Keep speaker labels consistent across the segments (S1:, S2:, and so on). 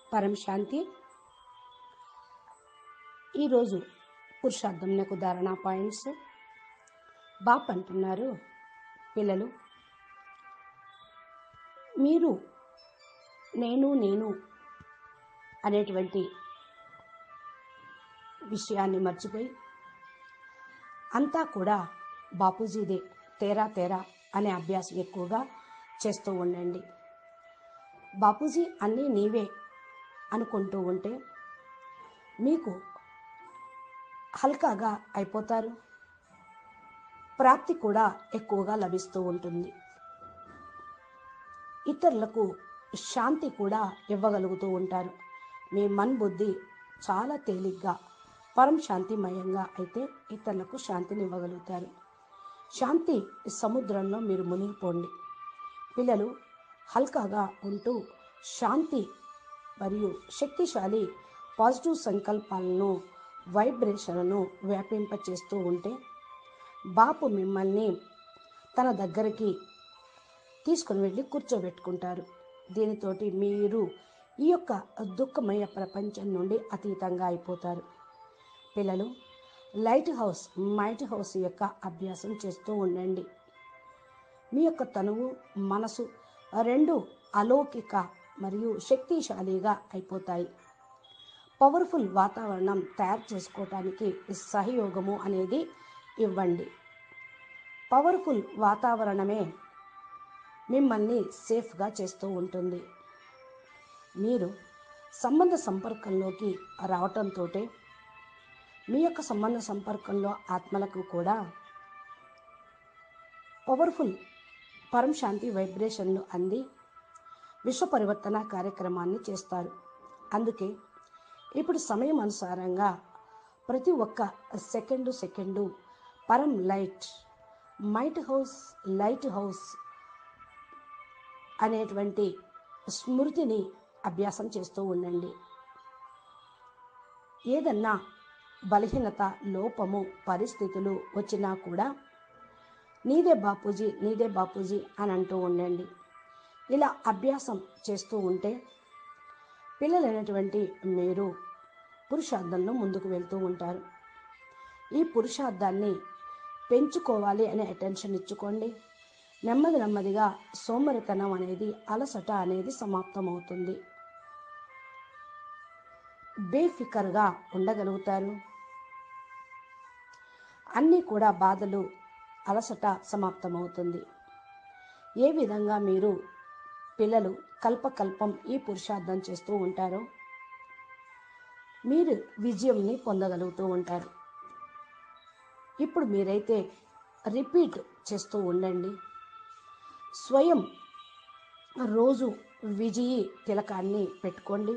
S1: పరం శాంతి ఈరోజు పురుషార్థంకు ధారణ పాయింట్స్ బాప్ అంటున్నారు పిల్లలు మీరు నేను నేను అనేటువంటి విషయాన్ని మర్చిపోయి అంతా కూడా బాపూజీదే తేరా తేరా అనే అభ్యాసం ఎక్కువగా చేస్తూ ఉండండి బాపూజీ అన్నీ నీవే అనుకుంటూ ఉంటే మీకు హల్కాగా అయిపోతారు ప్రాప్తి కూడా ఎక్కువగా లభిస్తూ ఉంటుంది ఇతరులకు శాంతి కూడా ఇవ్వగలుగుతూ ఉంటారు మీ మన్ బుద్ధి చాలా తేలిగ్గా పరం శాంతిమయంగా అయితే ఇతరులకు శాంతిని ఇవ్వగలుగుతారు శాంతి సముద్రంలో మీరు మునిగిపోండి పిల్లలు హల్కాగా ఉంటూ శాంతి మరియు శక్తిశాలి పాజిటివ్ సంకల్పాలను వైబ్రేషన్లను వ్యాపింపచేస్తూ ఉంటే బాపు మిమ్మల్ని తన దగ్గరికి తీసుకుని వెళ్ళి కూర్చోబెట్టుకుంటారు దీనితోటి మీరు ఈ యొక్క దుఃఖమయ ప్రపంచం నుండి అతీతంగా అయిపోతారు పిల్లలు లైట్ హౌస్ మైట్ హౌస్ యొక్క అభ్యాసం చేస్తూ ఉండండి మీ యొక్క తనువు మనసు రెండు అలౌకిక మరియు శక్తిశాలిగా అయిపోతాయి పవర్ఫుల్ వాతావరణం తయారు చేసుకోవటానికి సహయోగము అనేది ఇవ్వండి పవర్ఫుల్ వాతావరణమే మిమ్మల్ని సేఫ్గా చేస్తూ ఉంటుంది మీరు సంబంధ సంపర్కంలోకి రావటంతో మీ యొక్క సంబంధ సంపర్కంలో ఆత్మలకు కూడా పవర్ఫుల్ పరం శాంతి వైబ్రేషన్లు అంది విశ్వ పరివర్తన కార్యక్రమాన్ని చేస్తారు అందుకే ఇప్పుడు సమయం అనుసారంగా ప్రతి ఒక్క సెకండు సెకండు పరం light might house lighthouse అనేటువంటి స్మృతిని అభ్యాసం చేస్తూ ఉండండి ఏదన్నా బలహీనత లోపము పరిస్థితులు వచ్చినా కూడా నీదే బాపూజీ నీదే బాపూజీ అని అంటూ ఉండండి ఇలా అభ్యాసం చేస్తూ ఉంటే పిల్లలైనటువంటి మీరు పురుషార్థంలో ముందుకు వెళ్తూ ఉంటారు ఈ పురుషార్థాన్ని పెంచుకోవాలి అనే అటెన్షన్ ఇచ్చుకోండి నెమ్మది నెమ్మదిగా సోమరితనం అనేది అలసట అనేది సమాప్తమవుతుంది బేఫికర్గా ఉండగలుగుతారు అన్నీ కూడా బాధలు అలసట సమాప్తమవుతుంది ఏ విధంగా మీరు పిల్లలు కల్పకల్పం ఈ పురుషార్థం చేస్తూ ఉంటారో మీరు విజయంని పొందగలుగుతూ ఉంటారు ఇప్పుడు మీరైతే రిపీట్ చేస్తూ ఉండండి స్వయం రోజు విజయి తిలకాన్ని పెట్టుకోండి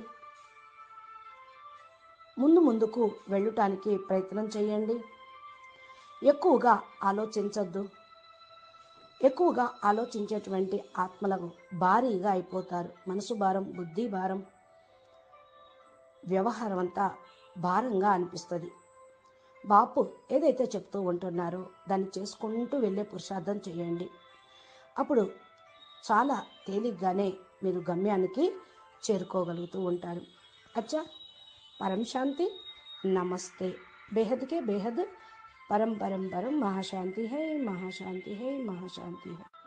S1: ముందు ముందుకు వెళ్ళటానికి ప్రయత్నం చేయండి ఎక్కువగా ఆలోచించద్దు ఎక్కువగా ఆలోచించేటువంటి ఆత్మలకు భారీగా అయిపోతారు మనసు భారం బుద్ధి భారం వ్యవహారం అంతా భారంగా అనిపిస్తుంది బాపు ఏదైతే చెప్తూ ఉంటున్నారో దాన్ని చేసుకుంటూ వెళ్ళే పురుషార్థం చేయండి అప్పుడు చాలా తేలిగ్గానే మీరు గమ్యానికి చేరుకోగలుగుతూ ఉంటారు అచ్చా పరం శాంతి నమస్తే బేహద్ के बेहद परम परम परम महाशांति है महाशांति है महाशांति है